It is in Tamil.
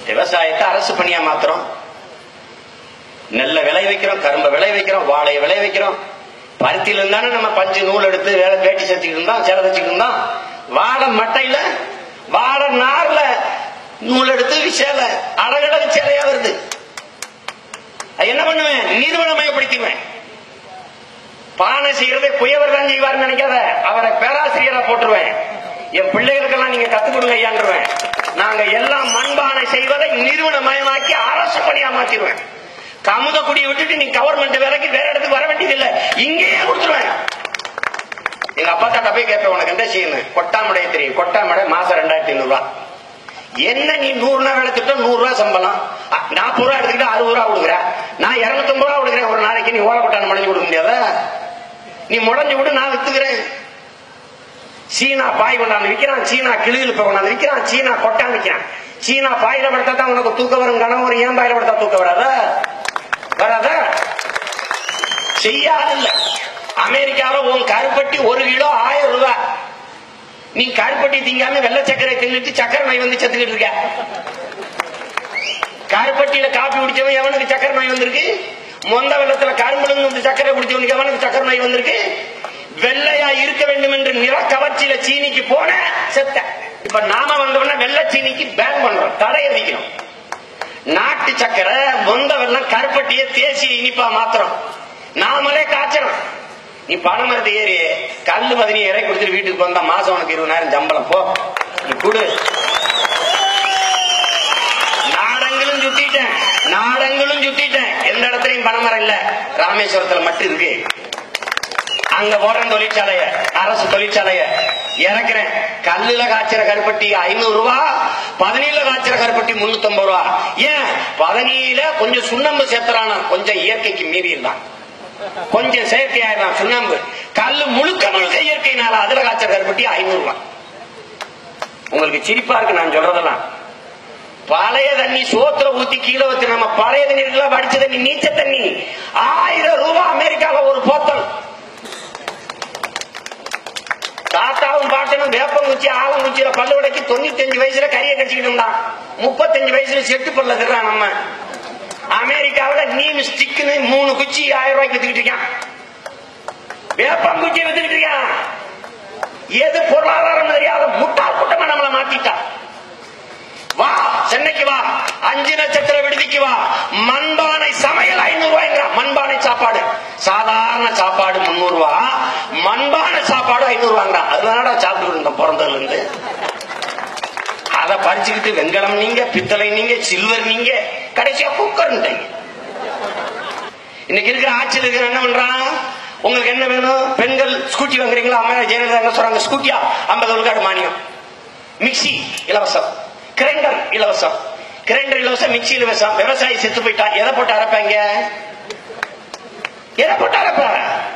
விவசாயத்தை அரசு பணியா மாத்துறோம் நெல்லை விளை வைக்கிறோம் கரும்பை விளை வைக்கிறோம் வாழையை விளை வைக்கிறோம் பருத்தியில இருந்தானே நம்ம பஞ்சு நூல் எடுத்து வேலை வேட்டி சத்திக்கிட்டு இருந்தோம் சேலை வச்சுக்கிட்டு இருந்தோம் வாழை மட்டையில வாழை நார்ல நூல் எடுத்து சேலை அழகழகு சேலையா வருது அது என்ன பண்ணுவேன் நிறுவனமயப்படுத்திடுவேன் பானை செய்யறதை குயவர் தான் செய்வார்னு நினைக்காத அவரை பேராசிரியரா போட்டுருவேன் என் பிள்ளைகளுக்கெல்லாம் நீங்க கத்துக் கொடுங்க ஐயான்றுவேன் நாங்க எல்லாம் மண்பானை செய்வதை நிறுவனமயமாக்கி அரசு பணியா மாத்திடுவேன் கமுத குடியை விட்டுட்டு நீ கவர்மெண்ட் வேலைக்கு வேற இடத்துக்கு வர வேண்டியது இல்ல இங்கேயே கொடுத்துருவேன் எங்க அப்பா தாட்ட போய் கேட்பேன் உனக்கு எந்த செய்யணும் கொட்டாமடைய தெரியும் கொட்டாமடை மாசம் ரெண்டாயிரத்தி ஐநூறு ரூபாய் என்ன நீ நூறு நாள் வேலை திட்டம் நூறு ரூபாய் சம்பளம் அ, நாற்பது ரூபா எடுத்துக்கிட்டு அறுபது ரூபா கொடுக்குற நான் இருநூத்தம்பது ரூபா கொடுக்குறேன் ஒரு நாளைக்கு நீ ஓலை கொட்டான முடஞ்சு கொடுக்க முடியாதா நீ முடஞ்சு விடு நான் வித்துக்கிறேன் சீனா பாய் கொண்டாந்து விற்கிறான் சீனா கிளியில் போய் கொண்டாந்து விற்கிறான் சீனா கொட்டான் விற்கிறான் சீனா பாயில படுத்தா தான் உனக்கு தூக்க வரும் கனவு வரும் ஏன் பாயில படுத்தா தூக்க வராதா வராதா செய்யாதில்ல அமெரிக்காவில உன் கருப்பட்டி ஒரு கிலோ ஆயிரம் ரூபாய் நீ கருப்பட்டி திங்காம வெள்ளை சக்கரை தின்னுட்டு சக்கரை நோய் வந்து செத்துக்கிட்டு இருக்க கருப்பட்டியில காப்பி குடிச்சவன் எவனுக்கு சக்கரை நோய் வந்திருக்கு மொந்த வெள்ளத்துல கரும்புல வந்து சக்கரை குடிச்சவனுக்கு எவனுக்கு சக்கரை நோய் வந்திருக்கு வெள்ளையா இருக்க வேண்டும் என்று நிற கவர்ச்சியில சீனிக்கு போன செத்த இப்ப நாம வந்தோம்னா வெள்ளை சீனிக்கு பேன் பண்றோம் தடை விதிக்கிறோம் நாட்டு சக்கரை மொந்த வெள்ளம் கருப்பட்டிய தேசிய இனிப்பா மாத்திரம் நாமளே காய்ச்சறோம் நீ பணம் மரத்து ஏறி கல்லு பதினி இறக்கி கொடுத்துட்டு வீட்டுக்கு வந்தா மாசம் உனக்கு இருபதாயிரம் சம்பளம் போ நீ கொடு நாடங்களும் சுத்திட்டேன் நாடங்களும் சுத்திட்டேன் எந்த இடத்துலயும் பணமரம் இல்ல ராமேஸ்வரத்துல மட்டும் இருக்கு அங்க போடுறேன் தொழிற்சாலைய அரசு தொழிற்சாலைய இறக்குறேன் கல்லுல காய்ச்சற கருப்பட்டி ஐநூறு ரூபா பதனியில காய்ச்சற கருப்பட்டி முன்னூத்தி ஐம்பது ரூபா ஏன் பதனியில கொஞ்சம் சுண்ணாம்பு சேர்த்துறானா கொஞ்சம் இயற்கைக்கு மீறி இருந்தான் கொஞ்சம் செயற்கையாயிரம் சுண்ணாம்பு கல்லு முழுக்க முழுக்க இயற்கைனால அதுல காய்ச்சற கருப்பட்டி ஐநூறு ரூபா உங்களுக்கு சிரிப்பா இருக்கு நான் சொல்றதெல்லாம் பழைய தண்ணி சோத்துல ஊத்தி கீழே ஊத்தி நம்ம பழைய தண்ணி இருக்குல்ல வடிச்ச தண்ணி நீச்ச தண்ணி ஆயிரம் ரூபாய் அமெரிக்கால ஒரு போத்தல் தாத்தாவும் பாட்டனும் வேப்பங்குச்சி ஆலங்குச்சியில பல்லு உடைக்கி தொண்ணூத்தி அஞ்சு வயசுல கையை கடிச்சுக்கிட்டு இருந்தான் முப்பத்தஞ்சு வயசுல செட்டு பல்ல திடுறான் நம்ம அமெரிக்காவில நீம் ஸ்டிக்னு மூணு குச்சி ஆயிரம் ரூபாய்க்கு வித்துக்கிட்டு இருக்கான் வேப்பங்குச்சி வித்துக்கிட்டு இருக்கான் எது பொருளாதாரம் தெரியாத முட்டாள் கூட்டமா நம்மளை மாத்திட்டா வா சென்னைக்கு வா அஞ்சு நட்சத்திர விடுதிக்கு வா மண்பானை சமையல் ஐநூறு ரூபாய்ங்கிறான் மண்பானை சாப்பாடு சாதாரண சாப்பாடு முன்னூறு ரூபா மண்பானை சாப்பாடு ஐநூறு ரூபாங்கிறான் அதனால சாப்பிட்டு இருந்தோம் பிறந்ததுல இருந்து அதை பறிச்சுக்கிட்டு வெங்கலம் நீங்க பித்தளை நீங்க சில்வர் நீங்க கடைசியா குக்கர்ன்ட்டீங்க இன்னைக்கு இருக்கிற ஆட்சியில் இருக்கிற என்ன பண்றான் உங்களுக்கு என்ன வேணும் பெண்கள் ஸ்கூட்டி வாங்குறீங்களா அம்மா ஜெயலலிதா என்ன சொல்றாங்க ஸ்கூட்டியா ஐம்பது விழுக்காடு மானியம் மிக்சி இலவசம் கிரைண்டர் இலவசம் கிரைண்டர் இலவசம் மிக்சி இலவசம் விவசாயி செத்து போயிட்டா எதை போட்டு அரைப்பாங்க எதை போட்டு அரைப்ப